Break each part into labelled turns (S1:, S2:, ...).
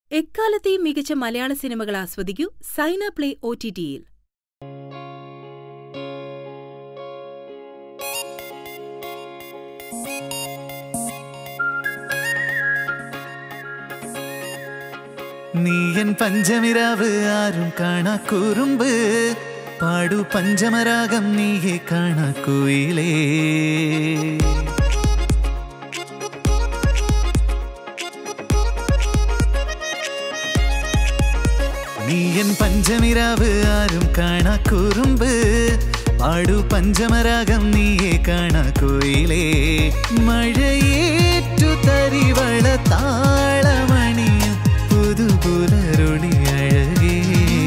S1: എക്കാലത്തെയും മികച്ച മലയാള സിനിമകൾ ആസ്വദിക്കൂ സൈന പ്ലേ ഒ ടി ടിയിൽ
S2: നീയൻ പഞ്ചമിരാവ് ആരും കാണാ കുറുമ്പ് പാടു പഞ്ചമരാഗം നീയെ കാണാ കുയിലേ നീയൻ പഞ്ചമിരാവ് ആരും കാണാ കുറുമ്പ് പാടു പഞ്ചമരാഗം നീയെ കാണാ കുയിലേ മഴയേറ്റു തരിവള താളമണിയും പുതുപുലരുളി അഴകേ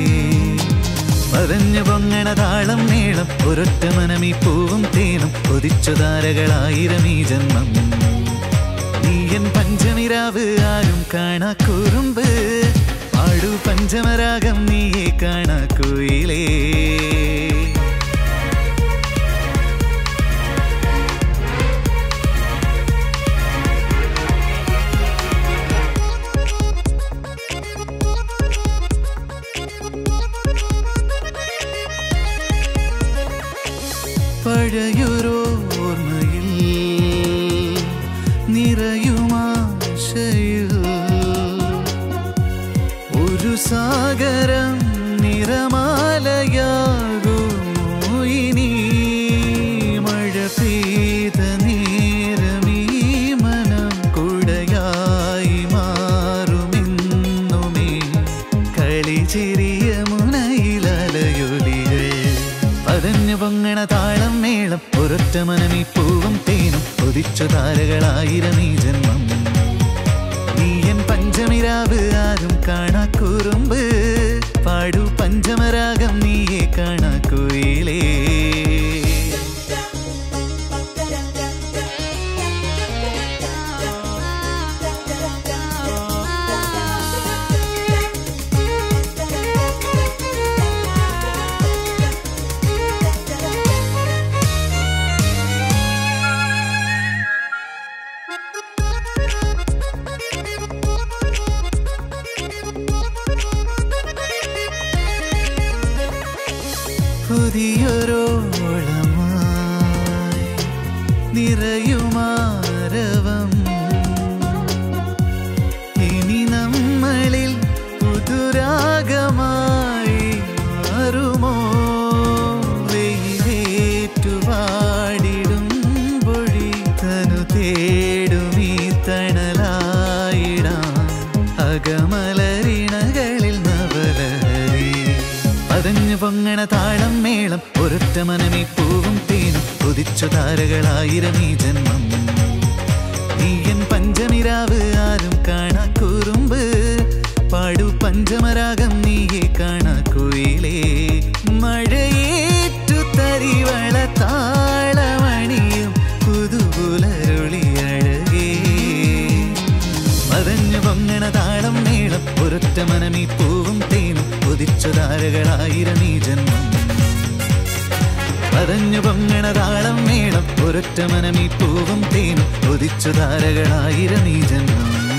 S2: പറഞ്ഞു പൊങ്ങണ താളം മേളം ഒരൊറ്റ മനമീ പൂവും തേനും കൊതിച്ചു താരകളായിരം ഈ ജന്മം നീയൻ പഞ്ചമിരാവ് ആരും കാണാ കുറുമ്പ് പാടു പഞ്ചമരാഗം നീയെ കാണാ കുയിലേ പഴയൊരോർമ്മയിൽ നിറയുമാശയിൽ ഒരു സാഗരം നിറമാലയാകുമോ ഇനി മഴ പെയ്ത നേരമീ മനം കുടയായി മാറുമെന്നുമേ കളിചെറിയ മുനയിലലയൊലികൾ പതഞ്ഞു പൊങ്ങണ താളം മേളം ഒരൊറ്റ മനമീ പൂവും തേനും കൊതിച്ചു താരകളായിരം ഈ ജന്മം നീയൻ പഞ്ചമിരാവ് ആരും കാണാ കുറുമ്പ് പാടു പഞ്ചമരാഗം നീയെ കാണാ കുയിലേ പുതിയൊരോളമായി നിറയുമാരവം ഇനി നമ്മളിൽ പുതുരാഗമായി മാറുമോ വെയിലേറ്റുപാടിടും പൊഴി തനു തേടുമീ തണലായിടാം അകമലരിണകളിൽ നവലഹരി പതഞ്ഞു പൊങ്ങണ താളം മേളം ഒരൊറ്റ മനമീ പൂവും തേനും കൊതിച്ചു താരകളായിരം ഈ ജന്മം നീയൻ പഞ്ചമിരാവ് ആരും കാണാ കുറുമ്പ് പാടു പഞ്ചമരാഗം നീയെ കാണാ കുയിലേ മഴയേറ്റു തരിവള താളമണിയും പുതുപുലരുളി അഴകേ മതഞ്ഞു പൊങ്ങണ താളം മേളം ഒരൊറ്റ മനമീ പൂവും തേനും കൊതിച്ചു താരകളായിരം ഈ ജന്മം മതഞ്ഞു പൊങ്ങണ താളം മേളം ഒരൊറ്റ മനമീ പൂവും തേനും കൊതിച്ചു താരകളായിരം ഈ ജന്മം